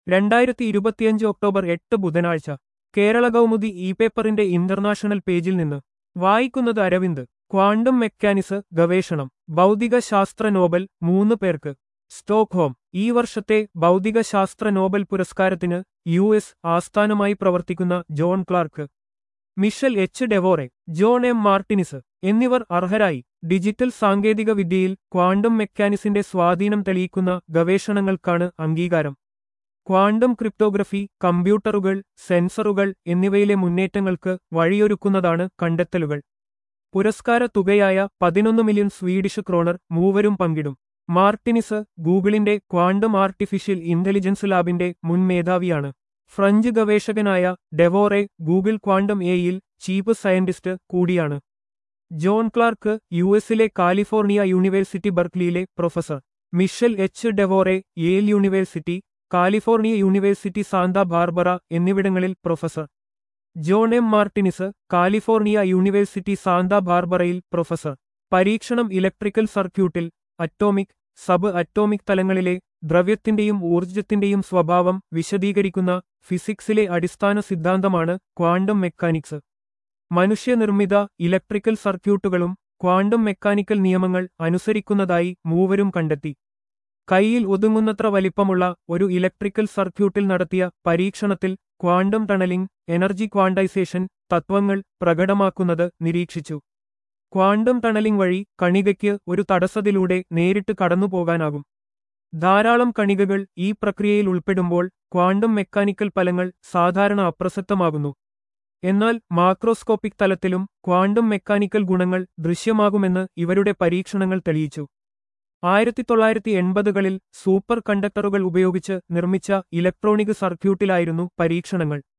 രണ്ടായിരത്തി ഇരുപത്തിയഞ്ച് ഒക്ടോബർ എട്ട് ബുധനാഴ്ച കേരള കൗമുദി ഇ പേപ്പറിന്റെ ഇന്റർനാഷണൽ പേജിൽ നിന്ന് വായിക്കുന്നത് അരവിന്ദ് ക്വാണ്ടം മെക്കാനിക്സ് ഗവേഷണം ഭൗതിക ശാസ്ത്ര നോബൽ മൂന്ന് പേർക്ക് സ്റ്റോക്ക്ഹോം ഈ വർഷത്തെ ഭൗതിക ശാസ്ത്ര നോബൽ പുരസ്കാരത്തിന് യു എസ് ആസ്ഥാനമായി പ്രവർത്തിക്കുന്ന John Clarke Michel H Devoret John M Martinis എന്നിവർ അർഹരായി ഡിജിറ്റൽ സാങ്കേതിക വിദ്യയിൽ ക്വാണ്ടം മെക്കാനിക്സിന്റെ സ്വാധീനം തെളിയിക്കുന്ന ഗവേഷണങ്ങൾക്കാണ് അംഗീകാരം ക്വാണ്ടം ക്രിപ്റ്റോഗ്രഫി കമ്പ്യൂട്ടറുകൾ സെൻസറുകൾ എന്നിവയിലെ മുന്നേറ്റങ്ങൾക്ക് വഴിയൊരുക്കുന്നതാണ് കണ്ടെത്തലുകൾ പുരസ്കാര തുകയായ പതിനൊന്ന് മില്യൺ സ്വീഡിഷ് ക്രോണർ മൂവരും പങ്കിടും മാർട്ടിനിസ് ഗൂഗിളിന്റെ ക്വാണ്ടം ആർട്ടിഫിഷ്യൽ ഇന്റലിജൻസ് ലാബിന്റെ മുൻ മേധാവിയാണ് ഫ്രഞ്ച് ഗവേഷകനായ ഡെവോറെ ഗൂഗിൾ ക്വാണ്ടം എയിൽ ചീഫ് സയന്റിസ്റ്റ് കൂടിയാണ് ജോൺ ക്ലാർക്ക് യു എസിലെ കാലിഫോർണിയ യൂണിവേഴ്സിറ്റി ബർക്ക്ലിയിലെ professor Michel H Devoret Yale university California university Santa Barbara എന്നിവിടങ്ങളിൽ professor John M Martinis California university Santa ബാർബറയിൽ പ്രൊഫസർ പരീക്ഷണം ഇലക്ട്രിക്കൽ സർക്യൂട്ടിൽ അറ്റോമിക് സബ് അറ്റോമിക് തലങ്ങളിലെ ദ്രവ്യത്തിന്റെയും ഊർജ്ജത്തിന്റെയും സ്വഭാവം വിശദീകരിക്കുന്ന ഫിസിക്സിലെ അടിസ്ഥാന സിദ്ധാന്തമാണ് ക്വാണ്ടം മെക്കാനിക്സ് മനുഷ്യനിർമ്മിത ഇലക്ട്രിക്കൽ സർക്യൂട്ടുകളും ക്വാണ്ടം മെക്കാനിക്കൽ നിയമങ്ങൾ അനുസരിക്കുന്നതായി മൂവരും കണ്ടെത്തി കൈയിൽ ഒതുങ്ങുന്നത്ര വലിപ്പമുള്ള ഒരു ഇലക്ട്രിക്കൽ സർക്യൂട്ടിൽ നടത്തിയ പരീക്ഷണത്തിൽ ക്വാണ്ടം ടണലിംഗ് എനർജി ക്വാണ്ടൈസേഷൻ തത്വങ്ങൾ പ്രകടമാക്കുന്നത് നിരീക്ഷിച്ചു ക്വാണ്ടം ടണലിംഗ് വഴി കണികയ്ക്ക് ഒരു തടസ്സത്തിലൂടെ നേരിട്ട് കടന്നുപോകാനാകും ധാരാളം കണികകൾ ഈ പ്രക്രിയയിൽ ഉൾപ്പെടുമ്പോൾ ക്വാണ്ടം മെക്കാനിക്കൽ ഫലങ്ങൾ സാധാരണ അപ്രസക്തമാകുന്നു എന്നാൽ മാക്രോസ്കോപ്പിക് തലത്തിലും ക്വാണ്ടം മെക്കാനിക്കൽ ഗുണങ്ങൾ ദൃശ്യമാകുമെന്ന് ഇവരുടെ പരീക്ഷണങ്ങൾ തെളിയിച്ചു ആയിരത്തി തൊള്ളായിരത്തി എൺപതുകളിൽ സൂപ്പർ കണ്ടക്ടറുകൾ ഉപയോഗിച്ച് നിർമ്മിച്ച ഇലക്ട്രോണിക് സർക്യൂട്ടിലായിരുന്നു പരീക്ഷണങ്ങൾ